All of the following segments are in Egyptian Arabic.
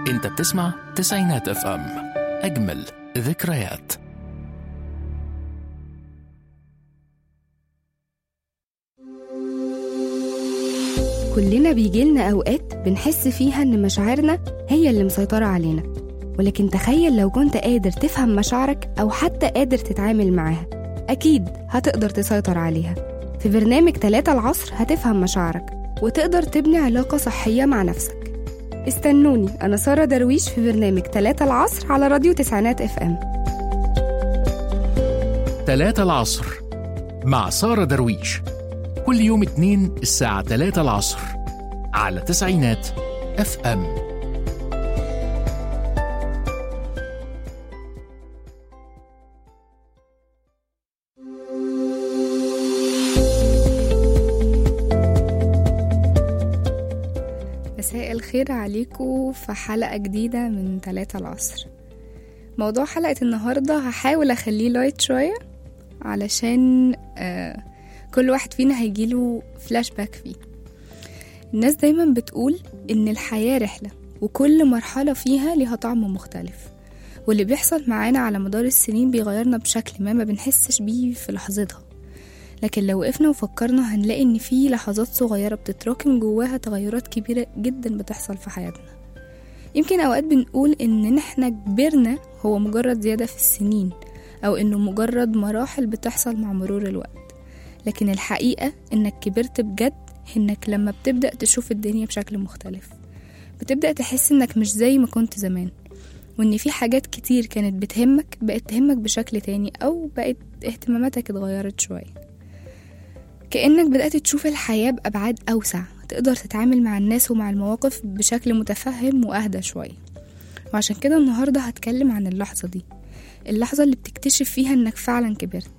انت بتسمع تسعينات اف ام اجمل ذكريات كلنا بيجيلنا أوقات بنحس فيها إن مشاعرنا هي اللي مسيطرة علينا ولكن تخيل لو كنت قادر تفهم مشاعرك أو حتى قادر تتعامل معاها أكيد هتقدر تسيطر عليها في برنامج تلاتة العصر هتفهم مشاعرك وتقدر تبني علاقة صحية مع نفسك استنوني أنا سارة درويش في برنامج تلاتة العصر على راديو تسعينات اف ام تلاتة العصر مع سارة درويش كل يوم اتنين الساعة تلاتة العصر على تسعينات اف ام مساء الخير عليكم في حلقة جديدة من تلاتة العصر موضوع حلقة النهاردة هحاول أخليه لايت شوية علشان آه كل واحد فينا هيجيله فلاش باك فيه الناس دايما بتقول إن الحياة رحلة وكل مرحلة فيها ليها طعم مختلف واللي بيحصل معانا على مدار السنين بيغيرنا بشكل ما ما بنحسش بيه في لحظتها لكن لو وقفنا وفكرنا هنلاقي إن في لحظات صغيرة بتتراكم جواها تغيرات كبيرة جدا بتحصل في حياتنا يمكن أوقات بنقول إن احنا كبرنا هو مجرد زيادة في السنين أو إنه مجرد مراحل بتحصل مع مرور الوقت لكن الحقيقة إنك كبرت بجد إنك لما بتبدأ تشوف الدنيا بشكل مختلف بتبدأ تحس إنك مش زي ما كنت زمان وإن في حاجات كتير كانت بتهمك بقت تهمك بشكل تاني أو بقت اهتماماتك اتغيرت شوية كأنك بدأت تشوف الحياة بأبعاد أوسع تقدر تتعامل مع الناس ومع المواقف بشكل متفهم وأهدى شوية وعشان كده النهاردة هتكلم عن اللحظة دي اللحظة اللي بتكتشف فيها إنك فعلا كبرت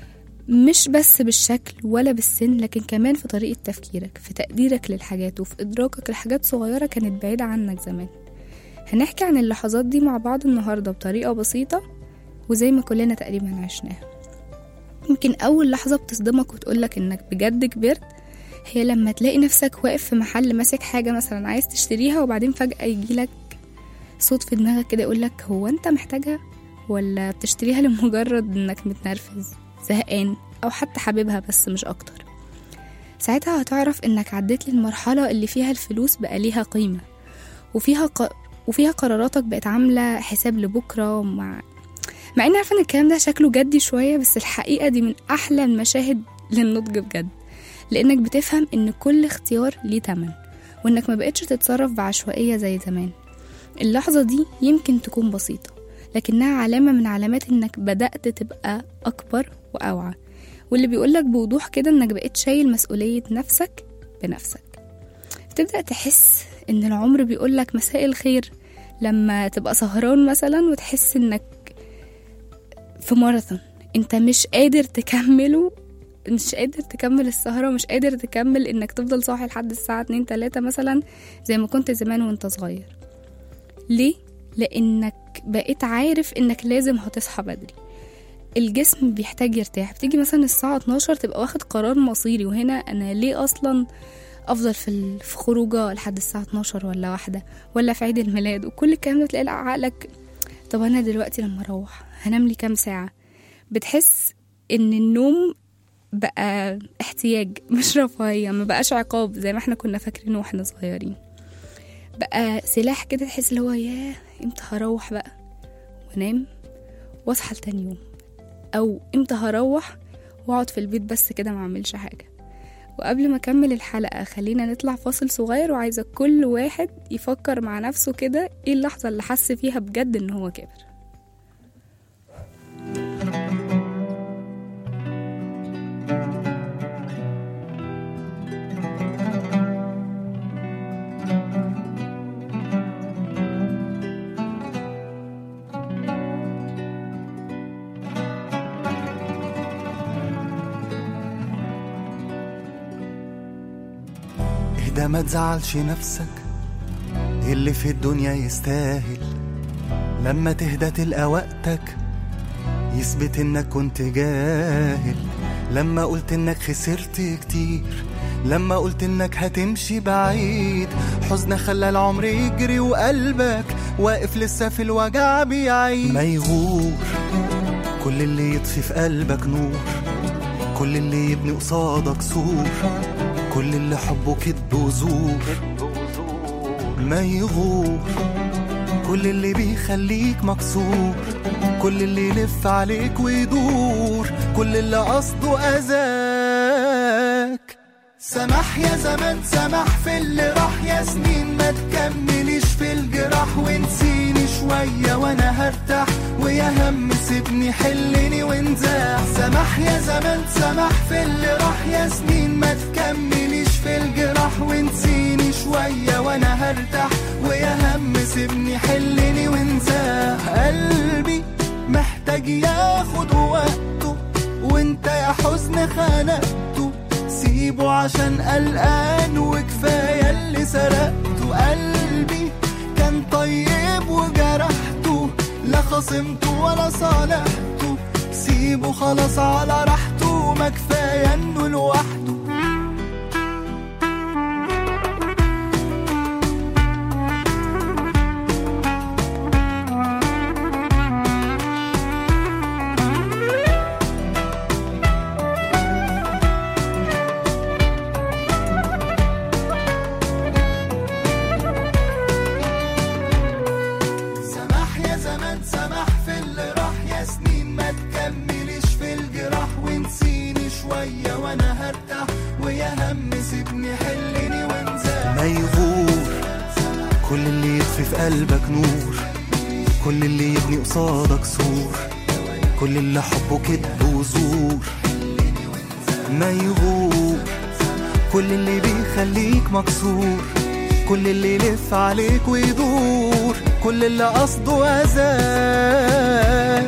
مش بس بالشكل ولا بالسن لكن كمان في طريقة تفكيرك في تقديرك للحاجات وفي إدراكك لحاجات صغيرة كانت بعيدة عنك زمان هنحكي عن اللحظات دي مع بعض النهاردة بطريقة بسيطة وزي ما كلنا تقريبا عشناها يمكن أول لحظة بتصدمك وتقولك إنك بجد كبرت هي لما تلاقي نفسك واقف في محل ماسك حاجة مثلا عايز تشتريها وبعدين فجأة يجيلك صوت في دماغك كده يقولك هو أنت محتاجها ولا بتشتريها لمجرد إنك متنرفز زهقان أو حتى حاببها بس مش أكتر ساعتها هتعرف إنك عديت للمرحلة اللي فيها الفلوس بقى ليها قيمة وفيها ق... وفيها قراراتك بقت عاملة حساب لبكرة مع مع اني عارفه ان الكلام ده شكله جدي شويه بس الحقيقه دي من احلى المشاهد للنضج بجد لانك بتفهم ان كل اختيار ليه تمن وانك ما بقتش تتصرف بعشوائيه زي زمان اللحظه دي يمكن تكون بسيطه لكنها علامه من علامات انك بدات تبقى اكبر واوعى واللي بيقولك بوضوح كده انك بقيت شايل مسؤوليه نفسك بنفسك تبدا تحس ان العمر بيقولك مساء الخير لما تبقى سهران مثلا وتحس انك في ماراثون انت مش قادر تكمله مش قادر تكمل السهرة ومش قادر تكمل انك تفضل صاحي لحد الساعة اتنين تلاتة مثلا زي ما كنت زمان وانت صغير ليه؟ لانك بقيت عارف انك لازم هتصحى بدري الجسم بيحتاج يرتاح بتيجي مثلا الساعة 12 تبقى واخد قرار مصيري وهنا انا ليه اصلا افضل في في خروجه لحد الساعة 12 ولا واحدة ولا في عيد الميلاد وكل الكلام ده تلاقي عقلك طب انا دلوقتي لما اروح هنام لي كام ساعة بتحس ان النوم بقى احتياج مش رفاهية ما بقاش عقاب زي ما احنا كنا فاكرين واحنا صغيرين بقى سلاح كده تحس اللي هو ياه امتى هروح بقى وانام واصحى لتاني يوم او امتى هروح واقعد في البيت بس كده ما اعملش حاجة وقبل ما اكمل الحلقة خلينا نطلع فاصل صغير وعايزة كل واحد يفكر مع نفسه كده ايه اللحظة اللي حس فيها بجد ان هو كبر اهدى ما تزعلش نفسك اللي في الدنيا يستاهل لما تهدى تلقى وقتك يثبت انك كنت جاهل لما قلت انك خسرت كتير لما قلت انك هتمشي بعيد حزن خلى العمر يجري وقلبك واقف لسه في الوجع بيعيد ما يغور كل اللي يطفي في قلبك نور كل اللي يبني قصادك سور كل اللي حبه كدب وزور ما يغور كل اللي بيخليك مكسور كل اللي يلف عليك ويدور كل اللي قصده أذاك سمح يا زمان سمح في اللي راح يا سنين ما تكمليش في الجراح ونسيني شوية وانا هرتاح ويا هم سيبني حلني وانزاح سمح يا زمان سمح في اللي راح يا سنين ما تكمليش في الجراح ونسيني شوية وانا هرتاح ويا هم سيبني حلني وانزاح قلبي محتاج ياخد وقته وانت يا حزن خنقته سيبه عشان قلقان وكفاية اللي سرقته قلبي كان طيب وجرحته لا خصمته ولا صالحته سيبه خلاص على راحته ما كفاية انه لوحده سمح يا زمان سمح في اللي راح يا سنين ما تكمليش في الجراح ونسيني شوية وانا هرتاح ويا هم سيبني حلني وانزاح ما يغور كل اللي يطفي في قلبك نور كل اللي يبني قصادك سور كل اللي حبه كدب وزور ما يغور كل اللي بيخليك مكسور كل اللي يلف عليك ويدور كل اللي قصده أذان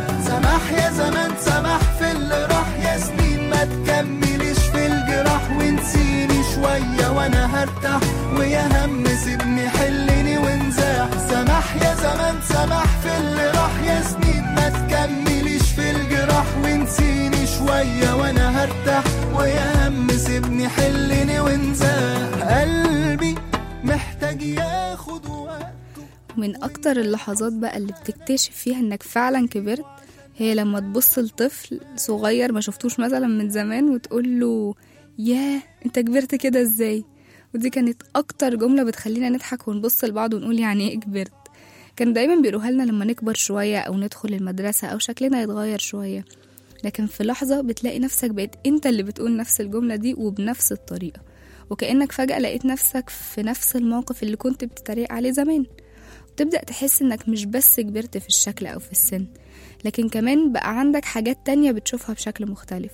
سمح يا زمان سمح في اللي راح يا سنين ما تكمليش في الجراح ونسيني شوية وانا هرتاح ويا هم سيبني حلني وانزاح سمح يا زمان سمح في اللي راح يا سنين ما تكمليش في الجراح ونسيني شوية وانا هرتاح ويا هم سيبني حلني وانزاح قلبي محتاج ياخد وقته من أكتر اللحظات بقى اللي بتكتشف فيها إنك فعلا كبرت هي لما تبص لطفل صغير ما شفتوش مثلا من زمان وتقول له ياه انت كبرت كده ازاي ودي كانت أكتر جملة بتخلينا نضحك ونبص لبعض ونقول يعني ايه كبرت كانوا دايما بيقولوها لنا لما نكبر شوية أو ندخل المدرسة أو شكلنا يتغير شوية لكن في لحظة بتلاقي نفسك بقيت انت اللي بتقول نفس الجملة دي وبنفس الطريقة وكأنك فجأة لقيت نفسك في نفس الموقف اللي كنت بتتريق عليه زمان وتبدأ تحس انك مش بس كبرت في الشكل أو في السن لكن كمان بقى عندك حاجات تانية بتشوفها بشكل مختلف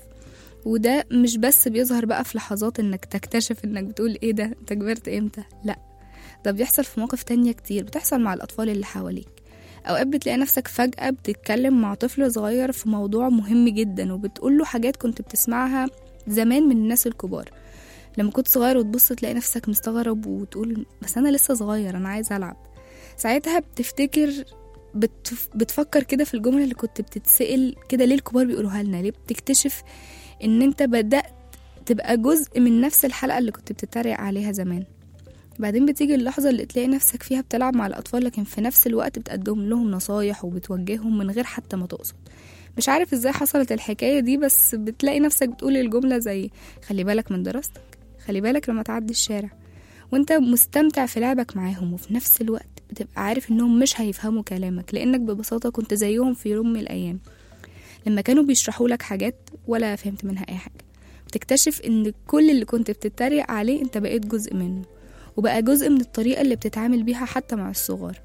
وده مش بس بيظهر بقى في لحظات انك تكتشف انك بتقول ايه ده انت كبرت امتى لا ده بيحصل في مواقف تانية كتير بتحصل مع الأطفال اللي حواليك أوقات بتلاقي نفسك فجأة بتتكلم مع طفل صغير في موضوع مهم جدا وبتقوله حاجات كنت بتسمعها زمان من الناس الكبار لما كنت صغير وتبص تلاقي نفسك مستغرب وتقول بس أنا لسه صغير أنا عايز ألعب ساعتها بتفتكر بتف... بتفكر كده في الجملة اللي كنت بتتسأل كده ليه الكبار بيقولوها لنا ليه بتكتشف ان انت بدأت تبقى جزء من نفس الحلقة اللي كنت بتتريق عليها زمان بعدين بتيجي اللحظة اللي تلاقي نفسك فيها بتلعب مع الأطفال لكن في نفس الوقت بتقدم لهم نصايح وبتوجههم من غير حتى ما تقصد مش عارف ازاي حصلت الحكاية دي بس بتلاقي نفسك بتقول الجملة زي خلي بالك من دراستك خلي بالك لما تعدي الشارع وانت مستمتع في لعبك معاهم وفي نفس الوقت بتبقى عارف انهم مش هيفهموا كلامك لانك ببساطة كنت زيهم في يوم من الايام لما كانوا بيشرحوا لك حاجات ولا فهمت منها اي حاجة بتكتشف ان كل اللي كنت بتتريق عليه انت بقيت جزء منه وبقى جزء من الطريقة اللي بتتعامل بيها حتى مع الصغار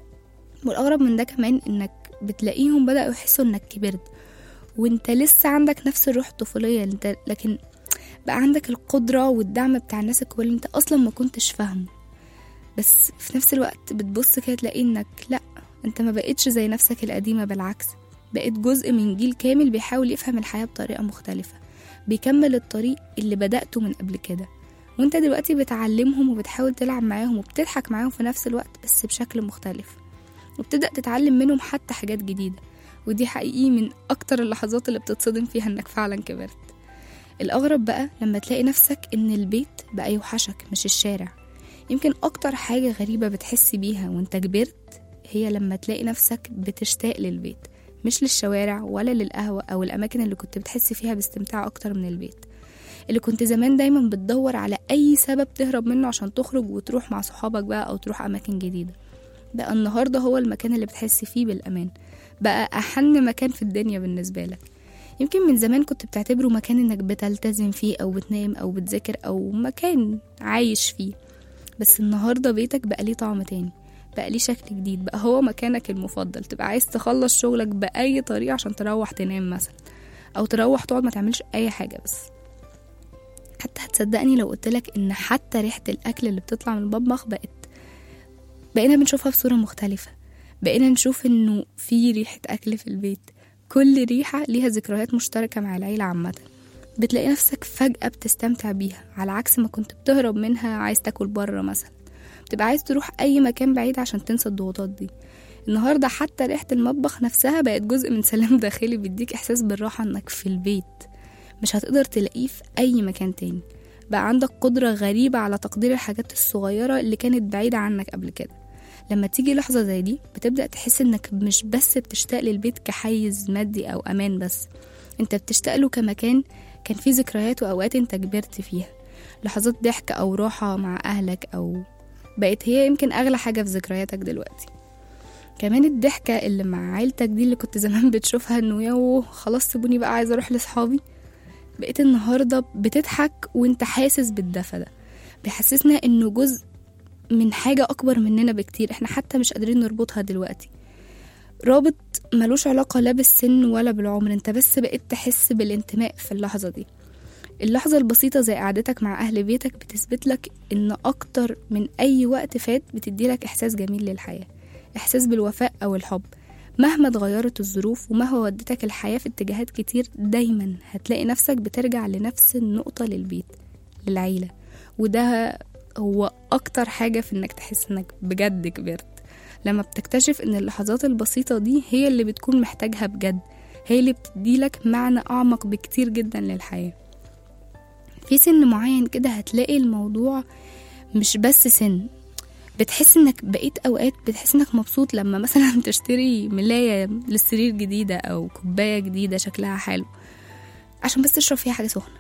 والأغرب من ده كمان إنك بتلاقيهم بدأوا يحسوا إنك كبرت وإنت لسه عندك نفس الروح الطفولية انت لكن بقى عندك القدرة والدعم بتاع الناس الكبار اللي انت أصلا ما كنتش فاهمه بس في نفس الوقت بتبص كده تلاقي إنك لأ انت ما بقيتش زي نفسك القديمة بالعكس بقيت جزء من جيل كامل بيحاول يفهم الحياة بطريقة مختلفة بيكمل الطريق اللي بدأته من قبل كده وانت دلوقتي بتعلمهم وبتحاول تلعب معاهم وبتضحك معاهم في نفس الوقت بس بشكل مختلف وبتبدأ تتعلم منهم حتى حاجات جديدة ودي حقيقي من أكتر اللحظات اللي بتتصدم فيها إنك فعلا كبرت الأغرب بقى لما تلاقي نفسك إن البيت بقى يوحشك مش الشارع يمكن أكتر حاجة غريبة بتحس بيها وانت كبرت هي لما تلاقي نفسك بتشتاق للبيت مش للشوارع ولا للقهوة أو الأماكن اللي كنت بتحس فيها باستمتاع أكتر من البيت اللي كنت زمان دايما بتدور على أي سبب تهرب منه عشان تخرج وتروح مع صحابك بقى أو تروح أماكن جديدة بقى النهاردة هو المكان اللي بتحس فيه بالأمان بقى أحن مكان في الدنيا بالنسبة لك يمكن من زمان كنت بتعتبره مكان إنك بتلتزم فيه أو بتنام أو بتذاكر أو مكان عايش فيه بس النهاردة بيتك بقى ليه طعم تاني بقى ليه شكل جديد بقى هو مكانك المفضل تبقى عايز تخلص شغلك بأي طريقة عشان تروح تنام مثلا أو تروح تقعد ما تعملش أي حاجة بس حتى هتصدقني لو قلتلك إن حتى ريحة الأكل اللي بتطلع من المطبخ بقت بقينا بنشوفها بصورة مختلفة بقينا نشوف إنه في ريحة أكل في البيت كل ريحة ليها ذكريات مشتركة مع العيلة عامة بتلاقي نفسك فجأة بتستمتع بيها على عكس ما كنت بتهرب منها عايز تاكل بره مثلا بتبقى عايز تروح أي مكان بعيد عشان تنسى الضغوطات دي النهاردة حتى ريحة المطبخ نفسها بقت جزء من سلام داخلي بيديك إحساس بالراحة إنك في البيت مش هتقدر تلاقيه في أي مكان تاني بقى عندك قدرة غريبة على تقدير الحاجات الصغيرة اللي كانت بعيدة عنك قبل كده لما تيجي لحظة زي دي بتبدأ تحس إنك مش بس بتشتاق للبيت كحيز مادي أو أمان بس انت بتشتاق له كمكان كان فيه ذكريات وأوقات انت كبرت فيها لحظات ضحك أو راحة مع أهلك أو بقت هي يمكن أغلى حاجة في ذكرياتك دلوقتي كمان الضحكة اللي مع عيلتك دي اللي كنت زمان بتشوفها انه يو خلاص سيبوني بقى عايزة اروح لصحابي بقيت النهاردة بتضحك وانت حاسس بالدفى ده بيحسسنا انه جزء من حاجة أكبر مننا بكتير احنا حتى مش قادرين نربطها دلوقتي رابط ملوش علاقة لا بالسن ولا بالعمر انت بس بقيت تحس بالانتماء في اللحظة دي اللحظة البسيطة زي قعدتك مع أهل بيتك بتثبت لك إن أكتر من أي وقت فات بتديلك إحساس جميل للحياة إحساس بالوفاء أو الحب مهما اتغيرت الظروف ومهما ودتك الحياة في اتجاهات كتير دايما هتلاقي نفسك بترجع لنفس النقطة للبيت للعيلة وده هو أكتر حاجة في إنك تحس إنك بجد كبرت لما بتكتشف إن اللحظات البسيطة دي هي اللي بتكون محتاجها بجد هي اللي بتديلك معنى أعمق بكتير جدا للحياة في سن معين كده هتلاقي الموضوع مش بس سن بتحس انك بقيت اوقات بتحس انك مبسوط لما مثلا تشتري ملاية للسرير جديدة او كوباية جديدة شكلها حلو عشان بس تشرب فيها حاجة سخنة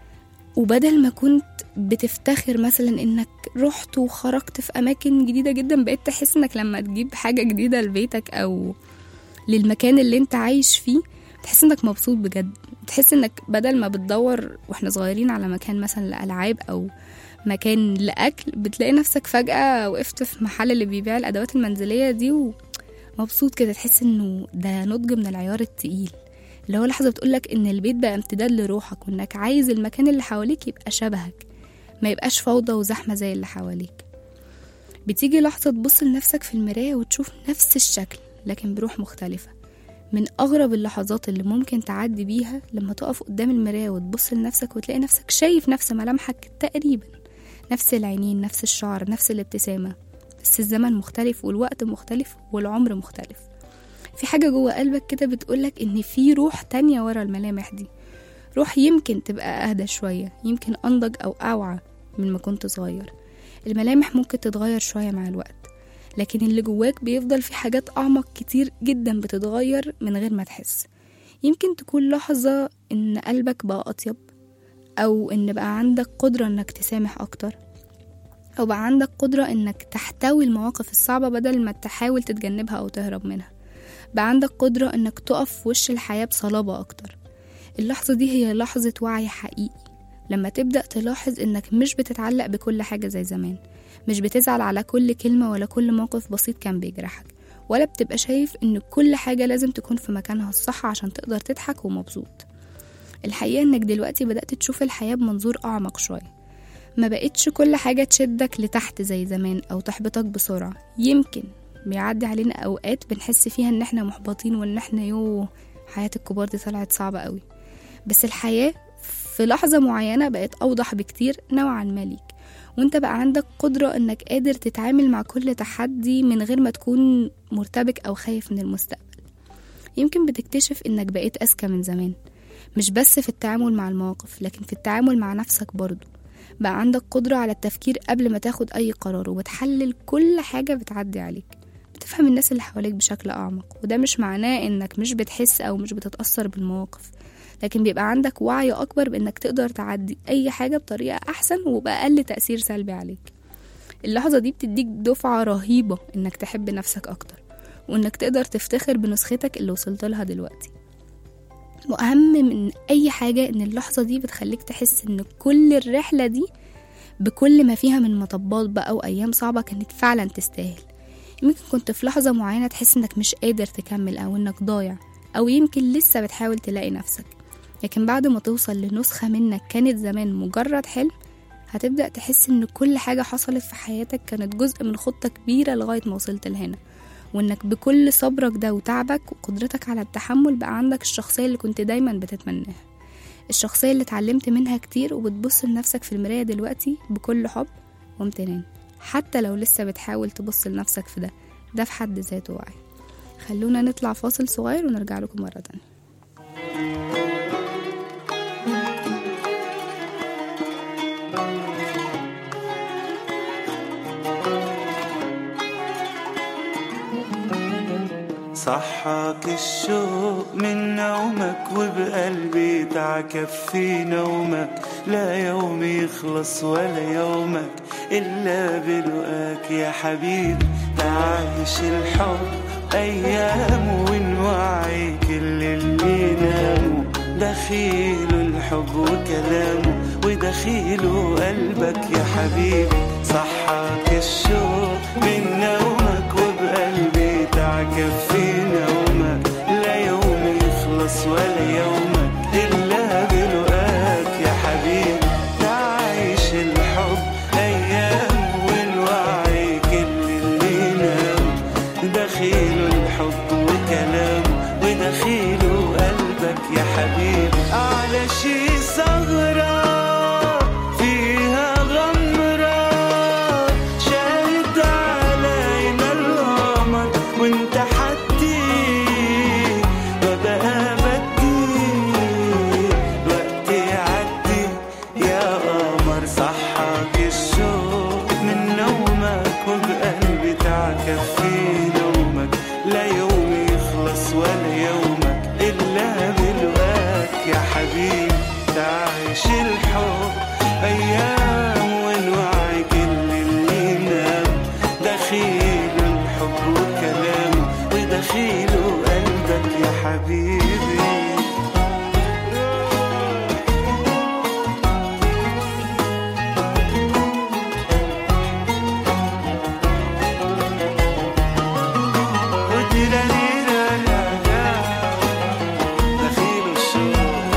وبدل ما كنت بتفتخر مثلا انك رحت وخرجت في اماكن جديدة جدا بقيت تحس انك لما تجيب حاجة جديدة لبيتك او للمكان اللي انت عايش فيه تحس انك مبسوط بجد تحس انك بدل ما بتدور واحنا صغيرين على مكان مثلا لألعاب او مكان لأكل بتلاقي نفسك فجأة وقفت في محل اللي بيبيع الأدوات المنزلية دي ومبسوط كده تحس إنه ده نضج من العيار التقيل اللي هو لحظة بتقولك إن البيت بقى امتداد لروحك وإنك عايز المكان اللي حواليك يبقى شبهك ما يبقاش فوضى وزحمة زي اللي حواليك بتيجي لحظة تبص لنفسك في المراية وتشوف نفس الشكل لكن بروح مختلفة من أغرب اللحظات اللي ممكن تعدي بيها لما تقف قدام المراية وتبص لنفسك وتلاقي نفسك شايف نفس ملامحك تقريبا نفس العينين نفس الشعر نفس الابتسامة بس الزمن مختلف والوقت مختلف والعمر مختلف في حاجة جوه قلبك كده بتقولك إن في روح تانية ورا الملامح دي روح يمكن تبقى أهدى شوية يمكن أنضج أو أوعى من ما كنت صغير الملامح ممكن تتغير شوية مع الوقت لكن اللي جواك بيفضل في حاجات أعمق كتير جدا بتتغير من غير ما تحس يمكن تكون لحظة إن قلبك بقى أطيب أو إن بقى عندك قدرة إنك تسامح أكتر أو بقى عندك قدرة إنك تحتوي المواقف الصعبة بدل ما تحاول تتجنبها أو تهرب منها بقى عندك قدرة إنك تقف في وش الحياة بصلابة أكتر اللحظة دي هي لحظة وعي حقيقي لما تبدأ تلاحظ إنك مش بتتعلق بكل حاجة زي زمان مش بتزعل على كل كلمة ولا كل موقف بسيط كان بيجرحك ولا بتبقى شايف إن كل حاجة لازم تكون في مكانها الصح عشان تقدر تضحك ومبسوط الحقيقة إنك دلوقتي بدأت تشوف الحياة بمنظور أعمق شوية ما بقتش كل حاجة تشدك لتحت زي زمان أو تحبطك بسرعة يمكن بيعدي علينا أوقات بنحس فيها إن إحنا محبطين وإن إحنا يو حياة الكبار دي طلعت صعبة قوي بس الحياة في لحظة معينة بقت أوضح بكتير نوعا ما ليك وانت بقى عندك قدرة انك قادر تتعامل مع كل تحدي من غير ما تكون مرتبك او خايف من المستقبل يمكن بتكتشف انك بقيت اذكى من زمان مش بس في التعامل مع المواقف لكن في التعامل مع نفسك برضو بقى عندك قدرة على التفكير قبل ما تاخد أي قرار وبتحلل كل حاجة بتعدي عليك بتفهم الناس اللي حواليك بشكل أعمق وده مش معناه إنك مش بتحس أو مش بتتأثر بالمواقف لكن بيبقى عندك وعي أكبر بإنك تقدر تعدي أي حاجة بطريقة أحسن وبأقل تأثير سلبي عليك اللحظة دي بتديك دفعة رهيبة إنك تحب نفسك أكتر وإنك تقدر تفتخر بنسختك اللي وصلت لها دلوقتي وأهم من أي حاجة إن اللحظة دي بتخليك تحس إن كل الرحلة دي بكل ما فيها من مطبات بقى وأيام صعبة كانت فعلا تستاهل يمكن كنت في لحظة معينة تحس إنك مش قادر تكمل أو إنك ضايع أو يمكن لسه بتحاول تلاقي نفسك لكن بعد ما توصل لنسخة منك كانت زمان مجرد حلم هتبدأ تحس إن كل حاجة حصلت في حياتك كانت جزء من خطة كبيرة لغاية ما وصلت لهنا وإنك بكل صبرك ده وتعبك وقدرتك على التحمل بقى عندك الشخصية اللي كنت دايما بتتمناها الشخصية اللي اتعلمت منها كتير وبتبص لنفسك في المراية دلوقتي بكل حب وامتنان حتى لو لسه بتحاول تبص لنفسك في ده ده في حد ذاته وعي خلونا نطلع فاصل صغير ونرجع لكم مرة تانية صحاك الشوق من نومك وبقلبي تعكف في نومك لا يوم يخلص ولا يومك إلا بلقاك يا حبيبي تعيش الحب أيام ونوعي كل اللي ناموا دخيله الحب وكلامه ودخيله قلبك يا حبيبي صحاك الشوق من نومك وبقلبي تعكف في نومك لا يوم يخلص ولا يومك إلا بلقاك يا حبيبي تعيش الحب أيام والوعي كل اللي نام دخيله الحب وكلامه ودخيله قلبك يا حبيبي على شي ثغرة فيها غمرة شاهد علينا القمر وانت حدي وبقى بدي الوقت يعدي يا قمر صحاك الشوق من نومك وبقلبي تعكف في نومك لا يوم يخلص ولا يومك إلا بلقاك يا حبيبي تعيش الحب أيام ونوعي كل اللي نام دخيل الحب وكلامه ودخيله قلبك يا حبيبي دخيل الشوق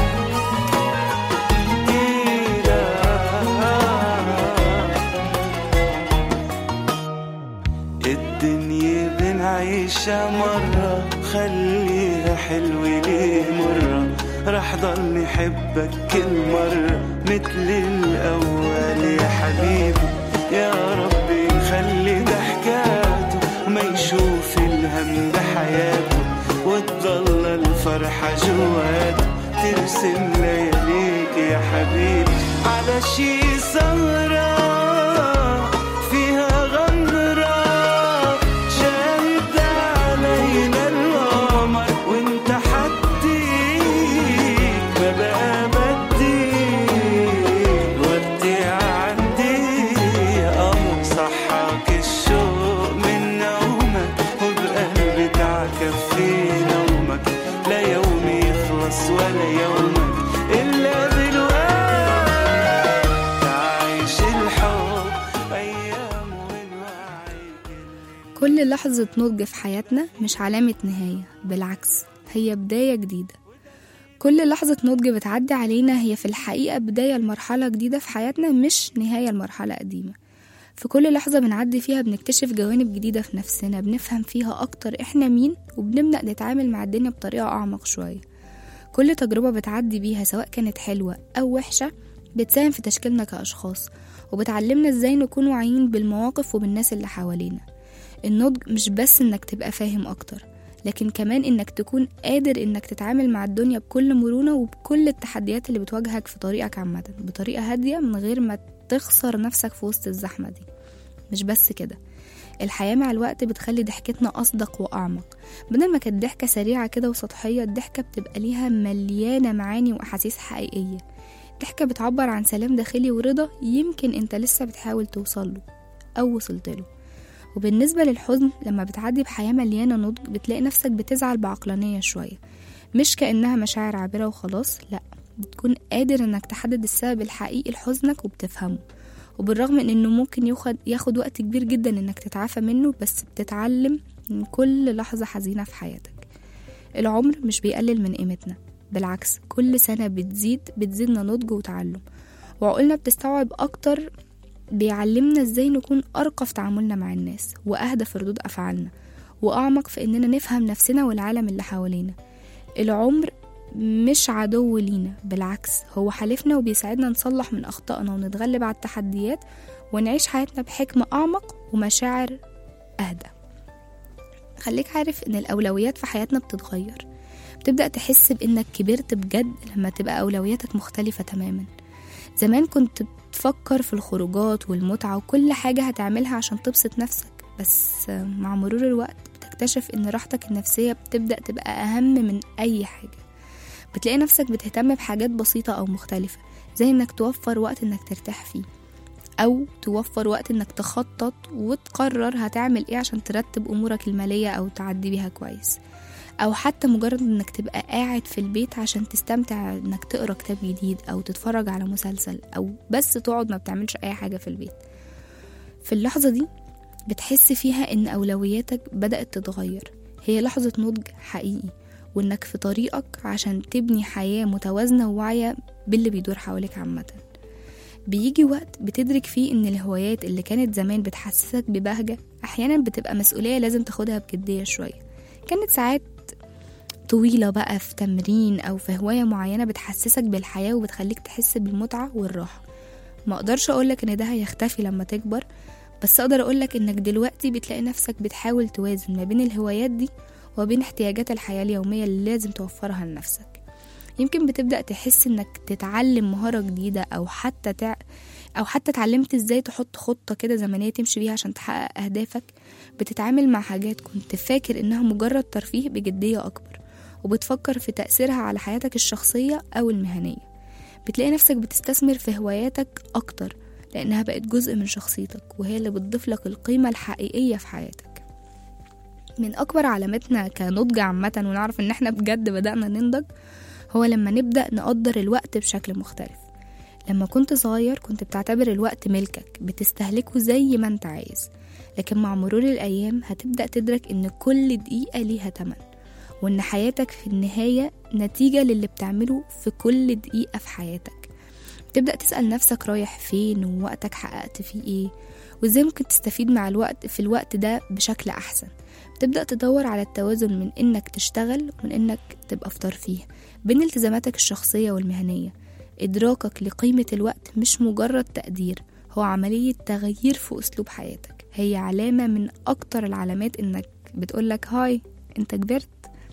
الدنيا بنعيشها مرة خليها حلوة ليه مرة رح ضل حبك كل مرة مثل الأول يا حبيبي يا ربي خلي ضحكاته ما يشوف الهم بحياته وتضل الفرحة جواته ترسم لياليك يا حبيبي على شي سهرة فيها غمرة شاهد علينا القمر وانت حديك ما بقى بدي وقت يعدي يا قمر صحاك الشوق من نومك وبقلبي تعكف في نومك لا يوم يخلص ولا يومك إلا بالوقت تعيش الحب أيام ونوعي كل لحظة نضج في حياتنا مش علامة نهاية بالعكس هي بداية جديدة كل لحظة نضج بتعدي علينا هي في الحقيقة بداية لمرحلة جديدة في حياتنا مش نهاية لمرحلة قديمة في كل لحظة بنعدي فيها بنكتشف جوانب جديدة في نفسنا بنفهم فيها أكتر إحنا مين وبنبدأ نتعامل مع الدنيا بطريقة أعمق شوية كل تجربة بتعدي بيها سواء كانت حلوة أو وحشة بتساهم في تشكيلنا كأشخاص وبتعلمنا إزاي نكون واعيين بالمواقف وبالناس اللي حوالينا النضج مش بس إنك تبقى فاهم أكتر لكن كمان انك تكون قادر انك تتعامل مع الدنيا بكل مرونة وبكل التحديات اللي بتواجهك في طريقك عامة بطريقة هادية من غير ما تخسر نفسك في وسط الزحمة دي مش بس كده الحياة مع الوقت بتخلي ضحكتنا أصدق وأعمق بدل ما كانت ضحكة سريعة كده وسطحية الضحكة بتبقى ليها مليانة معاني وأحاسيس حقيقية ضحكة بتعبر عن سلام داخلي ورضا يمكن انت لسه بتحاول توصله أو وصلت له وبالنسبة للحزن لما بتعدي بحياة مليانة نضج بتلاقي نفسك بتزعل بعقلانية شوية مش كأنها مشاعر عابرة وخلاص لأ بتكون قادر انك تحدد السبب الحقيقي لحزنك وبتفهمه وبالرغم من انه ممكن ياخد ياخد وقت كبير جدا انك تتعافى منه بس بتتعلم من كل لحظة حزينة في حياتك العمر مش بيقلل من قيمتنا بالعكس كل سنة بتزيد بتزيدنا نضج وتعلم وعقولنا بتستوعب أكتر بيعلمنا ازاي نكون أرقى في تعاملنا مع الناس وأهدى في ردود أفعالنا وأعمق في إننا نفهم نفسنا والعالم اللي حوالينا العمر مش عدو لينا بالعكس هو حليفنا وبيساعدنا نصلح من أخطائنا ونتغلب على التحديات ونعيش حياتنا بحكمة أعمق ومشاعر أهدى خليك عارف إن الأولويات في حياتنا بتتغير بتبدأ تحس بإنك كبرت بجد لما تبقى أولوياتك مختلفة تماما زمان كنت بتفكر في الخروجات والمتعة وكل حاجة هتعملها عشان تبسط نفسك بس مع مرور الوقت بتكتشف إن راحتك النفسية بتبدأ تبقى أهم من أي حاجة بتلاقي نفسك بتهتم بحاجات بسيطة أو مختلفة زي إنك توفر وقت إنك ترتاح فيه أو توفر وقت إنك تخطط وتقرر هتعمل إيه عشان ترتب أمورك المالية أو تعدي بيها كويس أو حتى مجرد إنك تبقى قاعد في البيت عشان تستمتع إنك تقرا كتاب جديد أو تتفرج على مسلسل أو بس تقعد ما بتعملش أي حاجة في البيت في اللحظة دي بتحس فيها إن أولوياتك بدأت تتغير هي لحظة نضج حقيقي وإنك في طريقك عشان تبني حياة متوازنة وواعية باللي بيدور حواليك عامة بيجي وقت بتدرك فيه إن الهوايات اللي كانت زمان بتحسسك ببهجة أحيانا بتبقى مسؤولية لازم تاخدها بجدية شوية كانت ساعات طويلة بقى في تمرين أو في هواية معينة بتحسسك بالحياة وبتخليك تحس بالمتعة والراحة ما أقدرش أقولك إن ده هيختفي لما تكبر بس أقدر أقولك إنك دلوقتي بتلاقي نفسك بتحاول توازن ما بين الهوايات دي وبين احتياجات الحياة اليومية اللي لازم توفرها لنفسك يمكن بتبدأ تحس إنك تتعلم مهارة جديدة أو حتى تع... أو حتى اتعلمت إزاي تحط خطة كده زمنية تمشي بيها عشان تحقق أهدافك بتتعامل مع حاجات كنت فاكر إنها مجرد ترفيه بجدية أكبر وبتفكر في تأثيرها على حياتك الشخصية أو المهنية بتلاقي نفسك بتستثمر في هواياتك أكتر لأنها بقت جزء من شخصيتك وهي اللي بتضيف لك القيمة الحقيقية في حياتك من أكبر علاماتنا كنضج عامة ونعرف إن إحنا بجد بدأنا ننضج هو لما نبدأ نقدر الوقت بشكل مختلف لما كنت صغير كنت بتعتبر الوقت ملكك بتستهلكه زي ما انت عايز لكن مع مرور الأيام هتبدأ تدرك إن كل دقيقة ليها تمن وإن حياتك في النهاية نتيجة للي بتعمله في كل دقيقة في حياتك تبدأ تسأل نفسك رايح فين ووقتك حققت فيه ايه وازاي ممكن تستفيد مع الوقت في الوقت ده بشكل أحسن تبدأ تدور على التوازن من إنك تشتغل ومن إنك تبقى في ترفيه بين التزاماتك الشخصية والمهنية إدراكك لقيمة الوقت مش مجرد تقدير هو عملية تغيير في أسلوب حياتك هي علامة من أكتر العلامات إنك بتقولك هاي أنت كبرت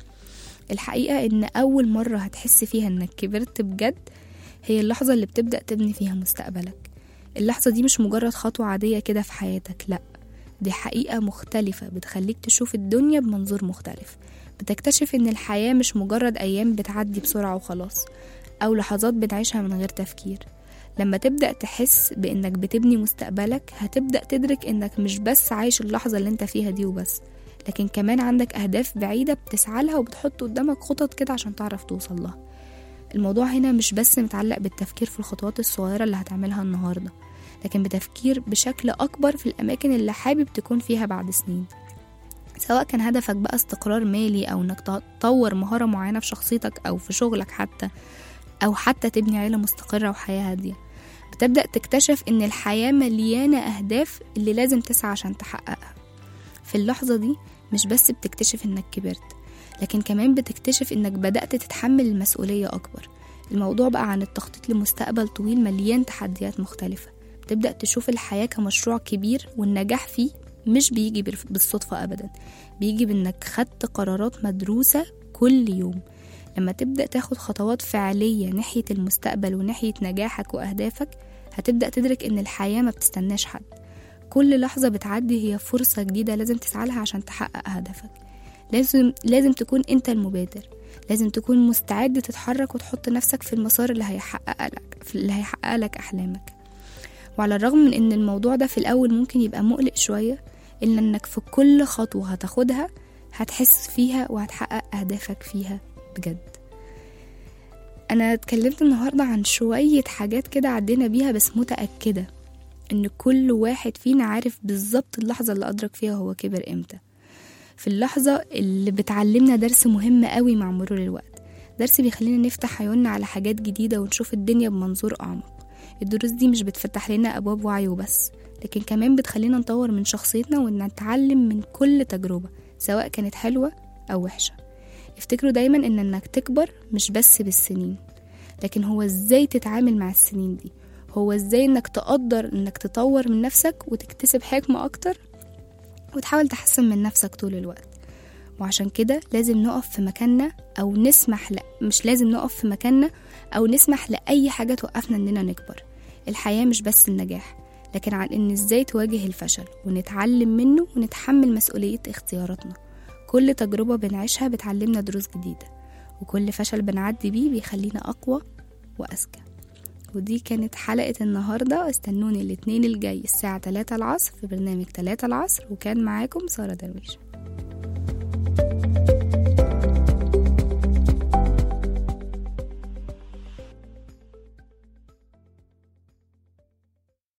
الحقيقة إن أول مرة هتحس فيها إنك كبرت بجد هي اللحظة اللي بتبدأ تبني فيها مستقبلك اللحظة دي مش مجرد خطوة عادية كده في حياتك لأ دي حقيقة مختلفة بتخليك تشوف الدنيا بمنظور مختلف بتكتشف إن الحياة مش مجرد أيام بتعدي بسرعة وخلاص أو لحظات بنعيشها من غير تفكير لما تبدأ تحس بإنك بتبني مستقبلك هتبدأ تدرك إنك مش بس عايش اللحظة اللي انت فيها دي وبس لكن كمان عندك أهداف بعيدة بتسعى لها وبتحط قدامك خطط كده عشان تعرف توصل لها الموضوع هنا مش بس متعلق بالتفكير في الخطوات الصغيرة اللي هتعملها النهاردة لكن بتفكير بشكل أكبر في الأماكن اللي حابب تكون فيها بعد سنين سواء كان هدفك بقى استقرار مالي أو إنك تطور مهارة معينة في شخصيتك أو في شغلك حتى أو حتى تبني عيلة مستقرة وحياة هادية بتبدأ تكتشف إن الحياة مليانة أهداف اللي لازم تسعى عشان تحققها في اللحظة دي مش بس بتكتشف إنك كبرت لكن كمان بتكتشف إنك بدأت تتحمل المسؤولية أكبر الموضوع بقى عن التخطيط لمستقبل طويل مليان تحديات مختلفة بتبدأ تشوف الحياة كمشروع كبير والنجاح فيه مش بيجي بالف- بالصدفة أبدا بيجي بإنك خدت قرارات مدروسة كل يوم لما تبدأ تاخد خطوات فعلية ناحية المستقبل وناحية نجاحك وأهدافك هتبدأ تدرك إن الحياة ما بتستناش حد كل لحظة بتعدي هي فرصة جديدة لازم تسعى عشان تحقق هدفك لازم لازم تكون انت المبادر لازم تكون مستعد تتحرك وتحط نفسك في المسار اللي هيحقق لك اللي هيحقق لك احلامك وعلى الرغم من ان الموضوع ده في الاول ممكن يبقى مقلق شوية الا انك في كل خطوة هتاخدها هتحس فيها وهتحقق اهدافك فيها بجد انا اتكلمت النهاردة عن شوية حاجات كده عدينا بيها بس متأكدة ان كل واحد فينا عارف بالظبط اللحظة اللي ادرك فيها هو كبر امتى في اللحظة اللي بتعلمنا درس مهم قوي مع مرور الوقت درس بيخلينا نفتح عيوننا على حاجات جديدة ونشوف الدنيا بمنظور أعمق الدروس دي مش بتفتح لنا أبواب وعي وبس لكن كمان بتخلينا نطور من شخصيتنا ونتعلم من كل تجربة سواء كانت حلوة أو وحشة افتكروا دايما ان انك تكبر مش بس بالسنين لكن هو ازاي تتعامل مع السنين دي هو ازاي انك تقدر انك تطور من نفسك وتكتسب حكمة اكتر وتحاول تحسن من نفسك طول الوقت وعشان كده لازم نقف في مكاننا او نسمح لا مش لازم نقف في مكاننا او نسمح لاي حاجه توقفنا اننا نكبر الحياه مش بس النجاح لكن عن ان ازاي تواجه الفشل ونتعلم منه ونتحمل مسؤوليه اختياراتنا كل تجربه بنعيشها بتعلمنا دروس جديده وكل فشل بنعدي بيه بيخلينا اقوى واذكى ودي كانت حلقة النهاردة استنوني الاثنين الجاي الساعة 3 العصر في برنامج 3 العصر وكان معاكم سارة درويش